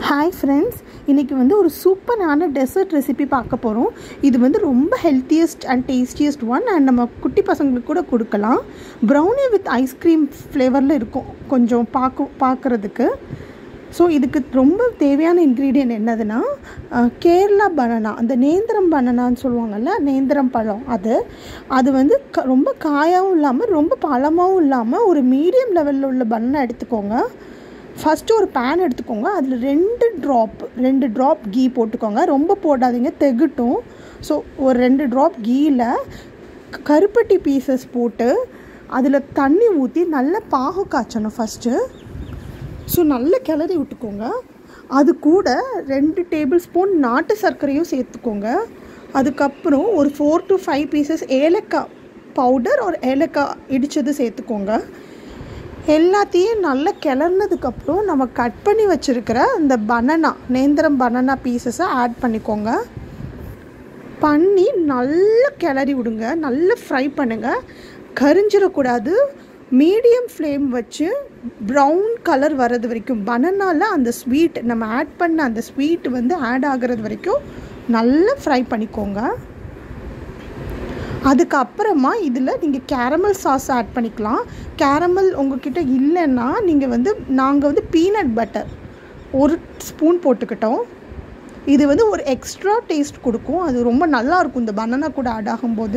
hi friends இன்றைக்கி வந்து ஒரு சூப்பரான டெசர்ட் ரெசிபி பார்க்க போகிறோம் இது வந்து ரொம்ப healthiest and tastiest one and நம்ம குட்டி பசங்களுக்கு கூட கொடுக்கலாம் ப்ரௌனி வித் ஐஸ்கிரீம் ஃப்ளேவரில் இருக்கும் கொஞ்சம் பார்க்க பார்க்குறதுக்கு ஸோ இதுக்கு ரொம்ப தேவையான இன்க்ரீடியன்ட் என்னதுன்னா அஹ், கேரளா பனானா அந்த நேந்திரம் பனானான்னு சொல்லுவாங்கல்ல நேந்திரம் பழம் அது அது வந்து க ரொம்ப காயாகவும் இல்லாமல் ரொம்ப பழமாகவும் இல்லாமல் ஒரு மீடியம் லெவலில் உள்ள பனானா எடுத்துக்கோங்க ஃபஸ்ட்டு ஒரு பேன் எடுத்துக்கோங்க அதில் ரெண்டு ட்ராப் ரெண்டு ட்ராப் கீ போட்டுக்கோங்க ரொம்ப போடாதீங்க தெகட்டும் ஸோ ஒரு ரெண்டு ட்ராப் கீயில் கருப்பட்டி பீசஸ் போட்டு அதில் தண்ணி ஊற்றி நல்லா பாகு காய்ச்சணும் ஃபஸ்ட்டு ஸோ நல்லா கிளறி விட்டுக்கோங்க அது கூட ரெண்டு டேபிள் ஸ்பூன் நாட்டு சர்க்கரையும் சேர்த்துக்கோங்க அதுக்கப்புறம் ஒரு ஃபோர் டு ஃபைவ் பீசஸ் ஏலக்காய் பவுடர் ஒரு ஏலக்காய் இடித்தது சேர்த்துக்கோங்க எல்லாத்தையும் நல்லா கிளறினதுக்கப்புறம் நம்ம கட் பண்ணி வச்சுருக்கிற இந்த பனானா நேந்திரம் பனானா பீசஸை ஆட் பண்ணிக்கோங்க பண்ணி நல்லா கிளறி விடுங்க நல்லா ஃப்ரை பண்ணுங்கள் கரிஞ்சிடக்கூடாது மீடியம் ஃப்ளேம் வச்சு ப்ரௌன் கலர் வர்றது வரைக்கும் பனானாவில் அந்த ஸ்வீட் நம்ம ஆட் பண்ண அந்த ஸ்வீட் வந்து ஆட் ஆகிறது வரைக்கும் நல்லா ஃப்ரை பண்ணிக்கோங்க அதுக்கப்புறமா இதில் நீங்கள் கேரமல் சாஸ் ஆட் பண்ணிக்கலாம் கேரமல் உங்ககிட்ட இல்லைன்னா நீங்கள் வந்து நாங்கள் வந்து பீனட் பட்டர் ஒரு ஸ்பூன் போட்டுக்கிட்டோம் இது வந்து ஒரு எக்ஸ்ட்ரா டேஸ்ட் கொடுக்கும் அது ரொம்ப நல்லா இருக்கும் இந்த பனானா கூட ஆட் ஆகும்போது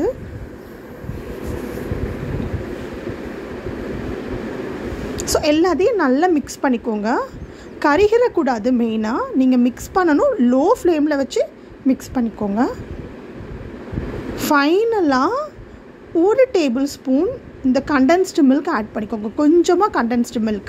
ஸோ எல்லாத்தையும் நல்லா மிக்ஸ் பண்ணிக்கோங்க கரிகிடக்கூடாது மெயினாக நீங்கள் மிக்ஸ் பண்ணணும் லோ ஃப்ளேமில் வச்சு மிக்ஸ் பண்ணிக்கோங்க ஃபைனலாக ஒரு டேபிள் ஸ்பூன் இந்த கண்டென்ஸ்டு மில்க் ஆட் பண்ணிக்கோங்க கொஞ்சமாக கண்டென்ஸ்டு மில்க்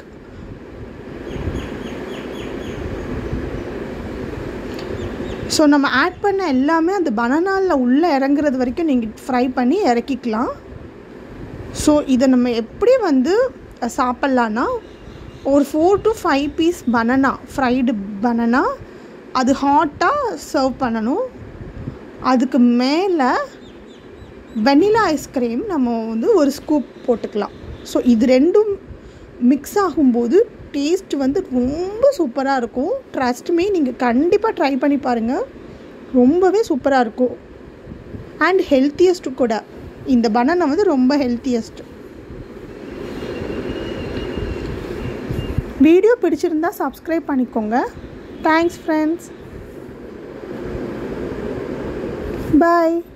ஸோ நம்ம ஆட் பண்ண எல்லாமே அந்த பனானாவில் உள்ளே இறங்குறது வரைக்கும் நீங்கள் ஃப்ரை பண்ணி இறக்கிக்கலாம் ஸோ இதை நம்ம எப்படி வந்து சாப்பிட்லான்னா ஒரு four to five piece banana fried banana அது ஹாட்டாக சர்வ் பண்ணணும் அதுக்கு மேலே வெனிலா ஐஸ்கிரீம் நம்ம வந்து ஒரு ஸ்கூப் போட்டுக்கலாம் ஸோ இது ரெண்டும் மிக்ஸ் ஆகும்போது டேஸ்ட் வந்து ரொம்ப சூப்பராக இருக்கும் ட்ரஸ்ட் மீ நீங்கள் கண்டிப்பாக ட்ரை பண்ணி பாருங்கள் ரொம்பவே சூப்பராக இருக்கும் அண்ட் ஹெல்த்தியஸ்ட்டு கூட இந்த பனானா வந்து ரொம்ப ஹெல்த்தியஸ்ட் வீடியோ பிடிச்சிருந்தா சப்ஸ்கிரைப் பண்ணிக்கோங்க தேங்க்ஸ் ஃப்ரெண்ட்ஸ் பாய்